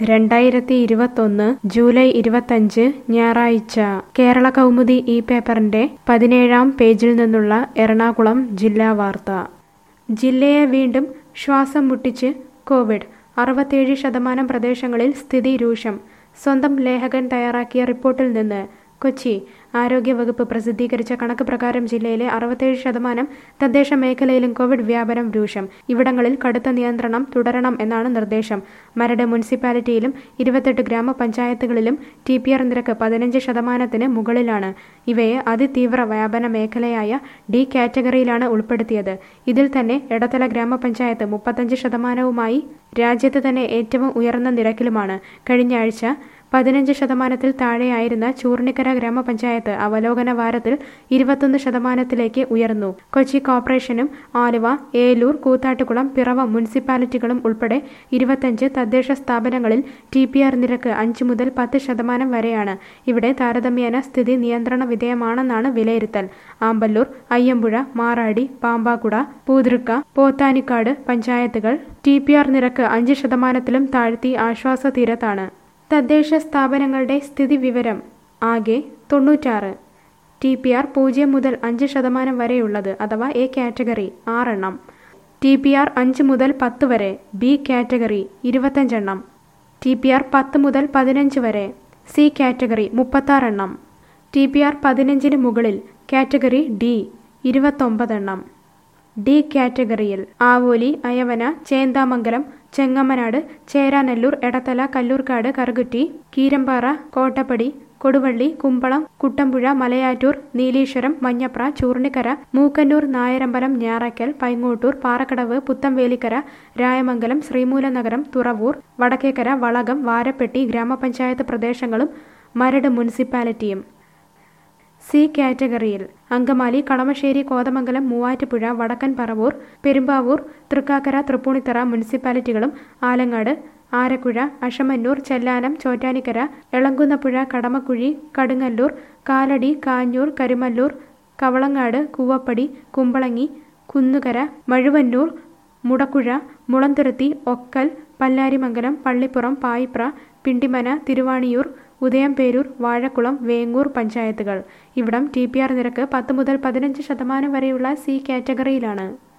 രണ്ടായിരത്തി ഇരുപത്തൊന്ന് ജൂലൈ ഇരുപത്തഞ്ച് ഞായറാഴ്ച കേരള കൗമുദി ഈ പേപ്പറിന്റെ പതിനേഴാം പേജിൽ നിന്നുള്ള എറണാകുളം ജില്ലാ വാർത്ത ജില്ലയെ വീണ്ടും ശ്വാസം മുട്ടിച്ച് കോവിഡ് അറുപത്തേഴ് ശതമാനം പ്രദേശങ്ങളിൽ സ്ഥിതി രൂക്ഷം സ്വന്തം ലേഖകൻ തയ്യാറാക്കിയ റിപ്പോർട്ടിൽ നിന്ന് കൊച്ചി ആരോഗ്യവകുപ്പ് പ്രസിദ്ധീകരിച്ച കണക്ക് പ്രകാരം ജില്ലയിലെ അറുപത്തേഴ് ശതമാനം തദ്ദേശ മേഖലയിലും കോവിഡ് വ്യാപനം രൂക്ഷം ഇവിടങ്ങളിൽ കടുത്ത നിയന്ത്രണം തുടരണം എന്നാണ് നിർദ്ദേശം മരട് മുനിസിപ്പാലിറ്റിയിലും ഇരുപത്തെട്ട് ഗ്രാമപഞ്ചായത്തുകളിലും ടി പി ആർ നിരക്ക് പതിനഞ്ച് ശതമാനത്തിന് മുകളിലാണ് ഇവയെ അതിതീവ്ര വ്യാപന മേഖലയായ ഡി കാറ്റഗറിയിലാണ് ഉൾപ്പെടുത്തിയത് ഇതിൽ തന്നെ എടത്തല ഗ്രാമപഞ്ചായത്ത് മുപ്പത്തഞ്ച് ശതമാനവുമായി രാജ്യത്ത് തന്നെ ഏറ്റവും ഉയർന്ന നിരക്കിലുമാണ് കഴിഞ്ഞ ആഴ്ച പതിനഞ്ച് ശതമാനത്തിൽ താഴെയായിരുന്ന ചൂർണിക്കര ഗ്രാമപഞ്ചായത്ത് അവലോകന വാരത്തിൽ ഇരുപത്തൊന്ന് ശതമാനത്തിലേക്ക് ഉയർന്നു കൊച്ചി കോർപ്പറേഷനും ആലുവ ഏലൂർ കൂത്താട്ടുകുളം പിറവ മുനിസിപ്പാലിറ്റികളും ഉൾപ്പെടെ ഇരുപത്തഞ്ച് തദ്ദേശ സ്ഥാപനങ്ങളിൽ ടി പി ആർ നിരക്ക് അഞ്ച് മുതൽ പത്ത് ശതമാനം വരെയാണ് ഇവിടെ താരതമ്യേന സ്ഥിതി നിയന്ത്രണ വിധേയമാണെന്നാണ് വിലയിരുത്തൽ ആമ്പല്ലൂർ അയ്യമ്പുഴ മാറാടി പാമ്പാക്കുട പൂതൃക്ക പോത്താനിക്കാട് പഞ്ചായത്തുകൾ ടി പി ആർ നിരക്ക് അഞ്ച് ശതമാനത്തിലും താഴ്ത്തി ആശ്വാസ തീരത്താണ് തദ്ദേശ സ്ഥാപനങ്ങളുടെ സ്ഥിതി വിവരം ആകെ തൊണ്ണൂറ്റാറ് ടി പി ആർ പൂജ്യം മുതൽ അഞ്ച് ശതമാനം വരെയുള്ളത് അഥവാ എ കാറ്റഗറി ആറെണ്ണം ടി പി ആർ അഞ്ച് മുതൽ പത്ത് വരെ ബി കാറ്റഗറി ഇരുപത്തഞ്ചെണ്ണം ടി പി ആർ പത്ത് മുതൽ പതിനഞ്ച് വരെ സി കാറ്റഗറി മുപ്പത്താറെണ്ണം ടി പി ആർ പതിനഞ്ചിന് മുകളിൽ കാറ്റഗറി ഡി ഇരുപത്തൊമ്പതെണ്ണം ഡി കാറ്റഗറിയിൽ ആവോലി അയവന ചേന്താമംഗലം ചെങ്ങമ്മനാട് ചേരാനെല്ലൂർ എടത്തല കല്ലൂർക്കാട് കറുകുറ്റി കീരമ്പാറ കോട്ടപ്പടി കൊടുവള്ളി കുമ്പളം കുട്ടമ്പുഴ മലയാറ്റൂർ നീലീശ്വരം മഞ്ഞപ്ര ചൂർണിക്കര മൂക്കന്നൂർ നായരമ്പലം ഞാറയ്ക്കൽ പൈങ്ങോട്ടൂർ പാറക്കടവ് പുത്തംവേലിക്കര രായമംഗലം ശ്രീമൂലനഗരം തുറവൂർ വടക്കേക്കര വളകം വാരപ്പെട്ടി ഗ്രാമപഞ്ചായത്ത് പ്രദേശങ്ങളും മരട് മുനിസിപ്പാലിറ്റിയും സി കാറ്റഗറിയിൽ അങ്കമാലി കളമശ്ശേരി കോതമംഗലം മൂവാറ്റുപുഴ വടക്കൻ പറവൂർ പെരുമ്പാവൂർ തൃക്കാക്കര തൃപ്പൂണിത്തറ മുനിസിപ്പാലിറ്റികളും ആലങ്ങാട് ആരക്കുഴ അഷമന്നൂർ ചെല്ലാനം ചോറ്റാനിക്കര എളങ്കുന്നപ്പുഴ കടമക്കുഴി കടുങ്ങല്ലൂർ കാലടി കാഞ്ഞൂർ കരുമല്ലൂർ കവളങ്ങാട് കൂവപ്പടി കുമ്പളങ്ങി കുന്നുകര മഴുവന്നൂർ മുടക്കുഴ മുളന്തുരുത്തി ഒക്കൽ പല്ലാരിമംഗലം പള്ളിപ്പുറം പായിപ്ര പിണ്ടിമന തിരുവാണിയൂർ ഉദയംപേരൂർ വാഴക്കുളം വേങ്ങൂർ പഞ്ചായത്തുകൾ ഇവിടം ടി പി ആർ നിരക്ക് പത്ത് മുതൽ പതിനഞ്ച് ശതമാനം വരെയുള്ള സി കാറ്റഗറിയിലാണ്